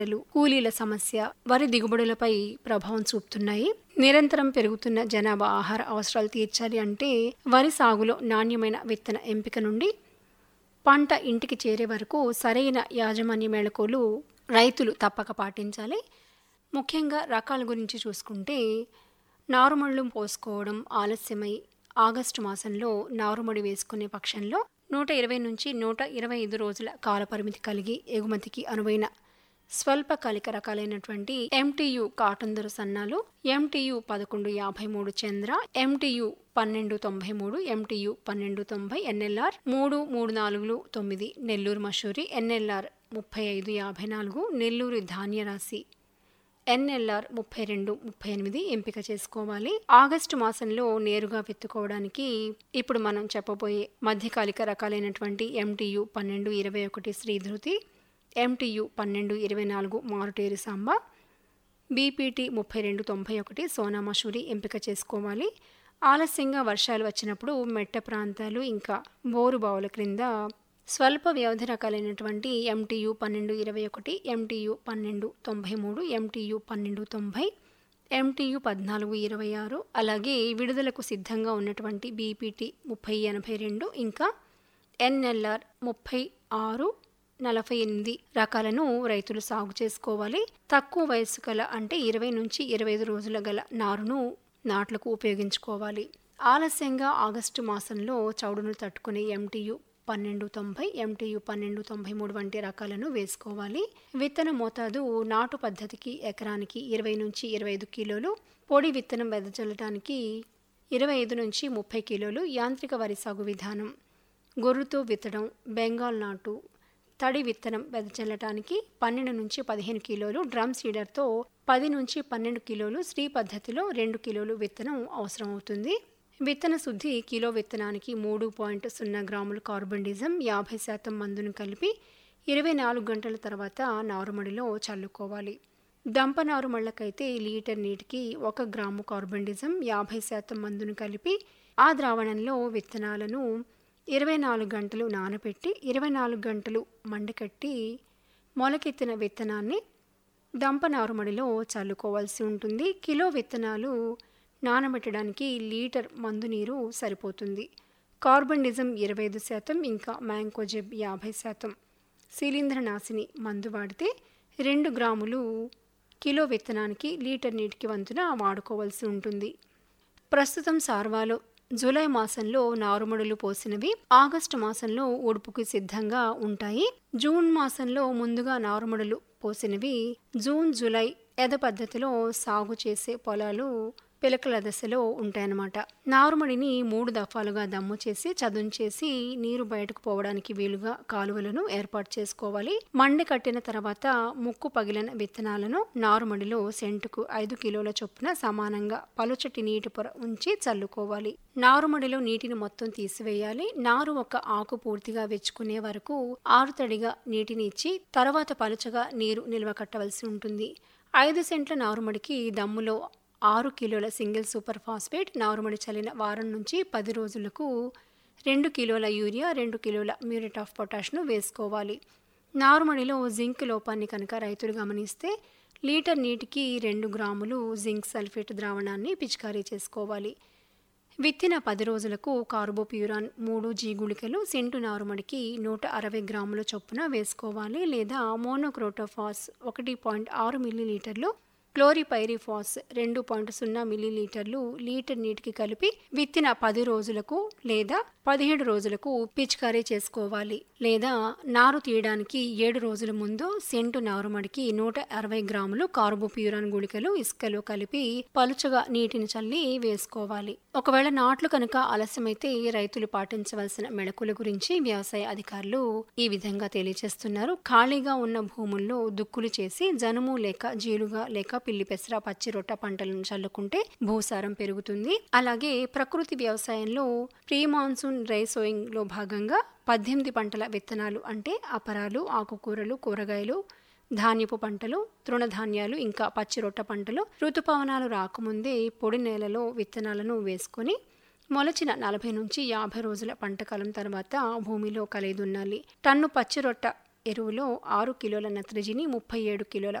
ధరలు, కూలీల సమస్య వరి దిగుబడులపై ప్రభావం చూపుతున్నాయి నిరంతరం పెరుగుతున్న జనాభా ఆహార అవసరాలు తీర్చాలి అంటే వరి సాగులో నాణ్యమైన విత్తన ఎంపిక నుండి పంట ఇంటికి చేరే వరకు సరైన యాజమాన్య మేళకోలు రైతులు తప్పక పాటించాలి ముఖ్యంగా రకాల గురించి చూసుకుంటే నారుమళ్ళు పోసుకోవడం ఆలస్యమై ఆగస్టు మాసంలో నారుమడి వేసుకునే పక్షంలో నూట ఇరవై నుంచి నూట ఇరవై ఐదు రోజుల కాలపరిమితి కలిగి ఎగుమతికి అనువైన స్వల్పకాలిక రకాలైనటువంటి ఎంటీయు కాటన్ దొర సన్నాలు ఎంటీయు పదకొండు యాభై మూడు చంద్ర ఎంటీయు పన్నెండు తొంభై మూడు ఎంటీయు పన్నెండు తొంభై ఎన్ఎల్ఆర్ మూడు మూడు నాలుగులు తొమ్మిది నెల్లూరు మషూరి ఎన్ఎల్ఆర్ ముప్పై ఐదు యాభై నాలుగు నెల్లూరు ధాన్యరాశి ఎన్ఎల్ఆర్ ముప్పై రెండు ముప్పై ఎనిమిది ఎంపిక చేసుకోవాలి ఆగస్టు మాసంలో నేరుగా విత్తుకోవడానికి ఇప్పుడు మనం చెప్పబోయే మధ్యకాలిక రకాలైనటువంటి ఎంటీయు పన్నెండు ఇరవై ఒకటి శ్రీధృతి ఎంటీయు పన్నెండు ఇరవై నాలుగు మారుటేరు సాంబా బీపీటీ ముప్పై రెండు తొంభై ఒకటి సోనా మసూరి ఎంపిక చేసుకోవాలి ఆలస్యంగా వర్షాలు వచ్చినప్పుడు మెట్ట ప్రాంతాలు ఇంకా బోరు బావుల క్రింద స్వల్ప వ్యవధి రకాలైనటువంటి ఎంటీయు పన్నెండు ఇరవై ఒకటి ఎంటీయు పన్నెండు తొంభై మూడు ఎంటీయు పన్నెండు తొంభై ఎంటీయు పద్నాలుగు ఇరవై ఆరు అలాగే విడుదలకు సిద్ధంగా ఉన్నటువంటి బీపీటీ ముప్పై ఎనభై రెండు ఇంకా ఎన్ఎల్ఆర్ ముప్పై ఆరు నలభై ఎనిమిది రకాలను రైతులు సాగు చేసుకోవాలి తక్కువ వయస్సు గల అంటే ఇరవై నుంచి ఇరవై ఐదు రోజుల గల నారును నాట్లకు ఉపయోగించుకోవాలి ఆలస్యంగా ఆగస్టు మాసంలో చౌడును తట్టుకునే ఎంటీయు పన్నెండు తొంభై ఎంటీయు పన్నెండు తొంభై మూడు వంటి రకాలను వేసుకోవాలి విత్తన మోతాదు నాటు పద్ధతికి ఎకరానికి ఇరవై నుంచి ఇరవై ఐదు కిలోలు పొడి విత్తనం వెదజల్లడానికి ఇరవై ఐదు నుంచి ముప్పై కిలోలు యాంత్రిక వరి సాగు విధానం గొర్రుతో విత్తడం బెంగాల్ నాటు తడి విత్తనం వెదజల్లటానికి పన్నెండు నుంచి పదిహేను కిలోలు డ్రమ్ సీడర్తో పది నుంచి పన్నెండు కిలోలు శ్రీ పద్ధతిలో రెండు కిలోలు విత్తనం అవసరమవుతుంది విత్తన శుద్ధి కిలో విత్తనానికి మూడు పాయింట్ సున్నా గ్రాములు కార్బన్డిజం యాభై శాతం మందును కలిపి ఇరవై నాలుగు గంటల తర్వాత నారుమడిలో చల్లుకోవాలి దంప నారుమళ్ళకైతే లీటర్ నీటికి ఒక గ్రాము కార్బన్డిజం యాభై శాతం మందును కలిపి ఆ ద్రావణంలో విత్తనాలను ఇరవై నాలుగు గంటలు నానబెట్టి ఇరవై నాలుగు గంటలు మండకట్టి మొలకెత్తిన విత్తనాన్ని దంప నారుమడిలో చల్లుకోవాల్సి ఉంటుంది కిలో విత్తనాలు నానబెట్టడానికి లీటర్ మందు నీరు సరిపోతుంది కార్బన్డిజం ఇరవై ఐదు శాతం ఇంకా మ్యాంకోజెబ్ యాభై శాతం శిలీంద్రనాశిని మందు వాడితే రెండు గ్రాములు కిలో విత్తనానికి లీటర్ నీటికి వంతున వాడుకోవాల్సి ఉంటుంది ప్రస్తుతం సార్వాలో జూలై మాసంలో నారుమడులు పోసినవి ఆగస్టు మాసంలో ఉడుపుకి సిద్ధంగా ఉంటాయి జూన్ మాసంలో ముందుగా నారుమడులు పోసినవి జూన్ జూలై ఎద పద్ధతిలో సాగు చేసే పొలాలు పిలకల దశలో ఉంటాయన్నమాట నారుమడిని మూడు దఫాలుగా దమ్ము చేసి చదును చేసి నీరు బయటకు పోవడానికి వీలుగా కాలువలను ఏర్పాటు చేసుకోవాలి మండి కట్టిన తర్వాత ముక్కు పగిలిన విత్తనాలను నారుమడిలో సెంటుకు ఐదు కిలోల చొప్పున సమానంగా పలుచటి నీటి పొర ఉంచి చల్లుకోవాలి నారుమడిలో నీటిని మొత్తం తీసివేయాలి నారు ఒక ఆకు పూర్తిగా వెచ్చుకునే వరకు ఆరుతడిగా నీటిని ఇచ్చి తర్వాత పలుచగా నీరు నిల్వ కట్టవలసి ఉంటుంది ఐదు సెంట్ల నారుమడికి దమ్ములో ఆరు కిలోల సింగిల్ సూపర్ ఫాస్ఫేట్ నారుమడి చల్లిన వారం నుంచి పది రోజులకు రెండు కిలోల యూరియా రెండు కిలోల మ్యూరేట్ ఆఫ్ పొటాష్ను వేసుకోవాలి నారుమడిలో జింక్ లోపాన్ని కనుక రైతులు గమనిస్తే లీటర్ నీటికి రెండు గ్రాములు జింక్ సల్ఫేట్ ద్రావణాన్ని పిచికారీ చేసుకోవాలి విత్తిన పది రోజులకు కార్బోప్యూరాన్ మూడు జీ గుళికలు సెంటు నారుమడికి నూట అరవై గ్రాముల చొప్పున వేసుకోవాలి లేదా మోనోక్రోటోఫాస్ ఒకటి పాయింట్ ఆరు మిల్లీలీటర్లు క్లోరిపైరిఫాస్ రెండు పాయింట్ సున్నా మిల్లీలీటర్లు లీటర్ నీటికి కలిపి విత్తిన పది రోజులకు లేదా పదిహేడు రోజులకు పిచికారీ చేసుకోవాలి లేదా నారు తీయడానికి ఏడు రోజుల ముందు సెంటు నారుమడికి నూట అరవై గ్రాములు కార్బోప్యూరాన్ గుళికలు ఇసుకలో కలిపి పలుచగా నీటిని చల్లి వేసుకోవాలి ఒకవేళ నాట్లు కనుక ఆలస్యమైతే రైతులు పాటించవలసిన మెళకుల గురించి వ్యవసాయ అధికారులు ఈ విధంగా తెలియజేస్తున్నారు ఖాళీగా ఉన్న భూముల్లో దుక్కులు చేసి జనుము లేక జీలుగా లేక పిల్లి పెసర పచ్చి రొట్ట పంటలను చల్లుకుంటే భూసారం పెరుగుతుంది అలాగే ప్రకృతి వ్యవసాయంలో ప్రీ మాన్సూన్ డ్రై సోయింగ్ లో భాగంగా పద్దెనిమిది పంటల విత్తనాలు అంటే అపరాలు ఆకుకూరలు కూరగాయలు ధాన్యపు పంటలు తృణధాన్యాలు ఇంకా పచ్చి రొట్ట పంటలు ఋతుపవనాలు రాకముందే పొడి నేలలో విత్తనాలను వేసుకొని మొలచిన నలభై నుంచి యాభై రోజుల పంటకాలం తర్వాత భూమిలో కలిదున్నాలి టన్ను పచ్చి రొట్ట ఎరువులో ఆరు కిలోల నత్రజని ముప్పై ఏడు కిలోల